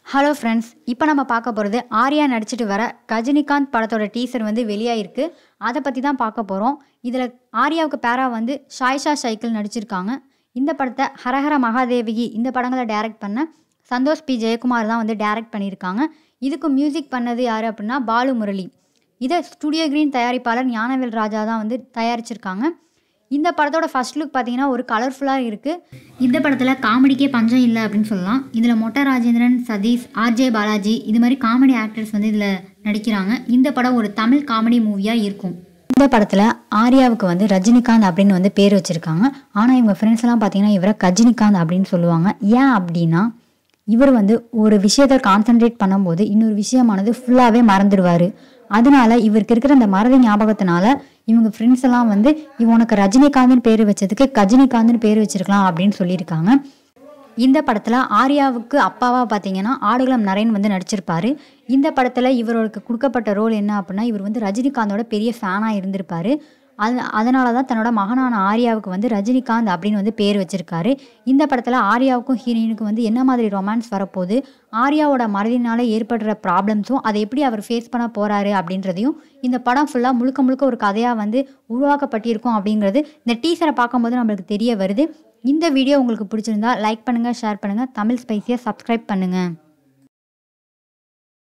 hello friends இப்போ நம்ம பார்க்க போகிறது ஆர்யா நடிச்சிட்டு வர ரஜினிகாந்த் படத்தோட டீசர் வந்து வெளியாயிருக்கு அதை பற்றி தான் பார்க்க போகிறோம் இதில் ஆர்யாவுக்கு பேரா வந்து ஷாய்ஷா சைக்கிள் நடிச்சிருக்காங்க இந்த படத்தை ஹரஹர மகாதேவிகி இந்த படங்களை டைரக்ட் பண்ண சந்தோஷ் பி ஜெயக்குமார் தான் வந்து டைரக்ட் பண்ணியிருக்காங்க இதுக்கு மியூசிக் பண்ணது யார் அப்படின்னா பாலு முரளி இதை ஸ்டுடியோ கிரீன் தயாரிப்பாளர் ஞானவேல் ராஜா தான் வந்து தயாரிச்சிருக்காங்க இந்த படத்தோட ஃபர்ஸ்ட் லுக் பார்த்தீங்கன்னா ஒரு கலர்ஃபுல்லாக இருக்குது இந்த படத்தில் காமெடிக்கே பஞ்சம் இல்லை அப்படின்னு சொல்லலாம் இதில் மொட்டை ராஜேந்திரன் சதீஷ் ஆர்ஜே பாலாஜி இது மாதிரி காமெடி ஆக்டர்ஸ் வந்து இதில் நடிக்கிறாங்க இந்த படம் ஒரு தமிழ் காமெடி மூவியாக இருக்கும் இந்த படத்தில் ஆர்யாவுக்கு வந்து ரஜினிகாந்த் அப்படின்னு வந்து பேர் வச்சுருக்காங்க ஆனால் இவங்க ஃப்ரெண்ட்ஸ் எல்லாம் பார்த்தீங்கன்னா இவரை கஜினிகாந்த் அப்படின்னு சொல்லுவாங்க ஏன் அப்படின்னா இவர் வந்து ஒரு விஷயத்தை கான்சென்ட்ரேட் பண்ணும்போது இன்னொரு விஷயமானது ஃபுல்லாகவே மறந்துடுவார் அதனால இவருக்கு இருக்கிற அந்த மறதி ஞாபகத்தினால இவங்க ஃப்ரெண்ட்ஸ் எல்லாம் வந்து இவனுக்கு ரஜினிகாந்த்னு பேர் வச்சதுக்கு கஜினிகாந்த்னு பேர் வச்சிருக்கலாம் அப்படின்னு சொல்லியிருக்காங்க இந்த படத்தில் ஆர்யாவுக்கு அப்பாவாக பார்த்தீங்கன்னா ஆடுகளம் நரேன் வந்து நடிச்சிருப்பாரு இந்த படத்தில் இவருக்கு கொடுக்கப்பட்ட ரோல் என்ன அப்படின்னா இவர் வந்து ரஜினிகாந்தோட பெரிய ஃபேனாக இருந்திருப்பாரு அது அதனால தான் தன்னோட மகனான ஆர்யாவுக்கு வந்து ரஜினிகாந்த் அப்படின்னு வந்து பேர் வச்சிருக்காரு இந்த படத்தில் ஆர்யாவுக்கும் ஹீரோயினுக்கும் வந்து என்ன மாதிரி ரொமான்ஸ் வரப்போகுது ஆர்யாவோட மறதினால ஏற்படுற ப்ராப்ளம்ஸும் அதை எப்படி அவர் ஃபேஸ் பண்ண போகிறாரு அப்படின்றதையும் இந்த படம் ஃபுல்லாக முழுக்க முழுக்க ஒரு கதையாக வந்து உருவாக்கப்பட்டிருக்கும் அப்படிங்கிறது இந்த டீசரை பார்க்கும்போது நம்மளுக்கு தெரிய வருது இந்த வீடியோ உங்களுக்கு பிடிச்சிருந்தா லைக் பண்ணுங்கள் ஷேர் பண்ணுங்கள் தமிழ் ஸ்பைஸியை சப்ஸ்கிரைப் பண்ணுங்கள்